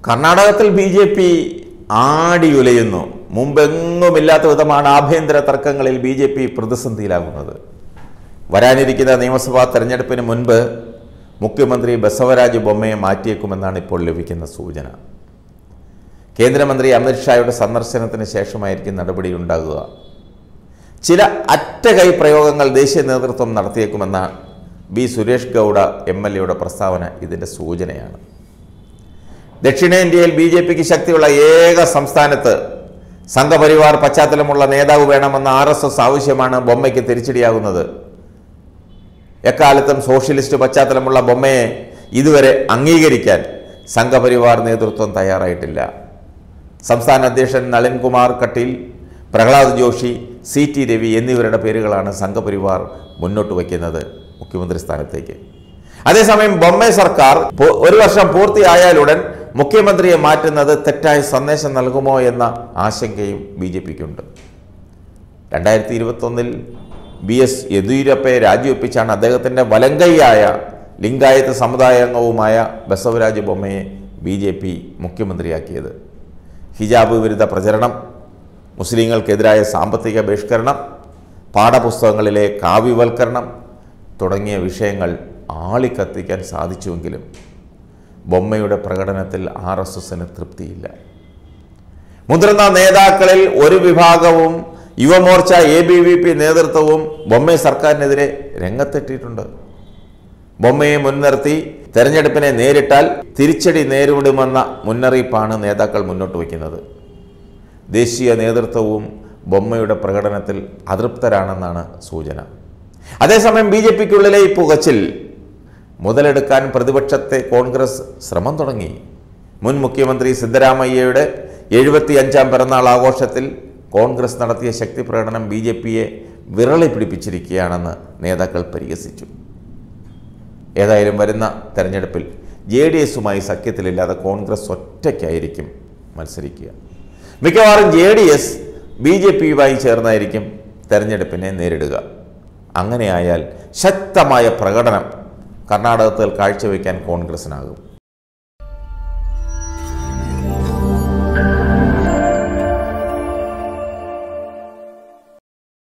കർണാടകത്തിൽ B J P ആടിയുലയുന്നു മുമ്പെങ്ങുമില്ലാത്ത വിധമാണ് ആഭ്യന്തര തർക്കങ്ങളിൽ ബി ജെ പി പ്രതിസന്ധിയിലാകുന്നത് വരാനിരിക്കുന്ന നിയമസഭാ തെരഞ്ഞെടുപ്പിന് മുൻപ് മുഖ്യമന്ത്രി ബസവരാജ് ബൊമ്മയെ മാറ്റിയേക്കുമെന്നാണ് ഇപ്പോൾ ലഭിക്കുന്ന സൂചന കേന്ദ്രമന്ത്രി അമിത്ഷായുടെ സന്ദർശനത്തിന് ശേഷമായിരിക്കും നടപടി ഉണ്ടാകുക ചില അറ്റകൈ പ്രയോഗങ്ങൾ ദേശീയ നേതൃത്വം നടത്തിയേക്കുമെന്ന B Suresh Gowda M L എയുടെ പ്രസ്താവന ഇതിൻ്റെ സൂചനയാണ് ദക്ഷിണേന്ത്യയിൽ ബി ജെ പിക്ക് ശക്തിയുള്ള ഏക സംസ്ഥാനത്ത് സംഘപരിവാർ പശ്ചാത്തലമുള്ള നേതാവ് വേണമെന്ന ആർ എസ് എസ് ആവശ്യമാണ് ബൊമ്മയ്ക്ക് തിരിച്ചടിയാകുന്നത് എക്കാലത്തും സോഷ്യലിസ്റ്റ് പശ്ചാത്തലമുള്ള ബൊമ്മയെ ഇതുവരെ അംഗീകരിക്കാൻ സംഘപരിവാർ നേതൃത്വം തയ്യാറായിട്ടില്ല സംസ്ഥാന അധ്യക്ഷൻ നളിൻകുമാർ കട്ടീൽ പ്രഹ്ലാദ് ജോഷി സി ടി രവി എന്നിവരുടെ പേരുകളാണ് സംഘപരിവാർ മുന്നോട്ട് വയ്ക്കുന്നത് മുഖ്യമന്ത്രി സ്ഥാനത്തേക്ക് അതേസമയം ബൊമ്മെ സർക്കാർ പു- ഒരു വർഷം പൂർത്തിയായാലുടൻ മുഖ്യമന്ത്രിയെ മാറ്റുന്നത് തെറ്റായ സന്ദേശം നൽകുമോ എന്ന ആശങ്കയും ബി ജെ പിക്കുണ്ട് രണ്ടായിരത്തി ഇരുപത്തൊന്നിൽ ബി എസ് യെദ്യൂരപ്പയെ രാജിവെപ്പിച്ചാണ് അദ്ദേഹത്തിൻ്റെ വലങ്കൈയായ ലിംഗായത്ത് സമുദായാംഗവുമായ ബസവരാജ് ബൊമ്മയെ ബി ജെ പി മുഖ്യമന്ത്രിയാക്കിയത് ഹിജാബ് വിരുദ്ധ പ്രചരണം മുസ്ലിങ്ങൾക്കെതിരായ സാമ്പത്തിക ബഹിഷ്കരണം പാഠപുസ്തകങ്ങളിലെ കാവ്യവൽക്കരണം തുടങ്ങിയ വിഷയങ്ങൾ ആളിക്കത്തിക്കാൻ സാധിച്ചുവെങ്കിലും ബൊമ്മയുടെ പ്രകടനത്തിൽ ആർ എസ് എസിന് തൃപ്തിയില്ല മുതിർന്ന നേതാക്കളിൽ ഒരു വിഭാഗവും Yuva Morcha A B V P നേതൃത്വവും ബൊമ്മെ സർക്കാരിനെതിരെ രംഗത്തെത്തിയിട്ടുണ്ട് ബൊമ്മയെ മുൻനിർത്തി തെരഞ്ഞെടുപ്പിനെ നേരിട്ടാൽ തിരിച്ചടി നേരിടുമെന്ന മുന്നറിയിപ്പാണ് നേതാക്കൾ മുന്നോട്ട് വയ്ക്കുന്നത് ദേശീയ നേതൃത്വവും ബൊമ്മയുടെ പ്രകടനത്തിൽ അതൃപ്തരാണെന്നാണ് സൂചന അതേസമയം ബി ജെ പിക്കുള്ളിലെ ഈ പുകച്ചിൽ മുതലെടുക്കാൻ പ്രതിപക്ഷത്തെ കോൺഗ്രസ് ശ്രമം തുടങ്ങി മുൻ മുഖ്യമന്ത്രി സിദ്ധരാമയ്യയുടെ എഴുപത്തിയഞ്ചാം പിറന്നാൾ ആഘോഷത്തിൽ കോൺഗ്രസ് നടത്തിയ ശക്തി പ്രകടനം ബി ജെ പിയെ വിരളി പിടിപ്പിച്ചിരിക്കുകയാണെന്ന് നേതാക്കൾ പരിഹസിച്ചു ഏതായാലും വരുന്ന തെരഞ്ഞെടുപ്പിൽ ജെ ഡി എസുമായി സഖ്യത്തിലില്ലാതെ കോൺഗ്രസ് ഒറ്റയ്ക്കായിരിക്കും മത്സരിക്കുക മിക്കവാറും J D S B J പിയുമായി ചേർന്നായിരിക്കും തെരഞ്ഞെടുപ്പിനെ നേരിടുക അങ്ങനെയായാൽ ശക്തമായ പ്രകടനം കർണാടകത്തിൽ കാഴ്ചവെക്കാൻ കോൺഗ്രസിനാകും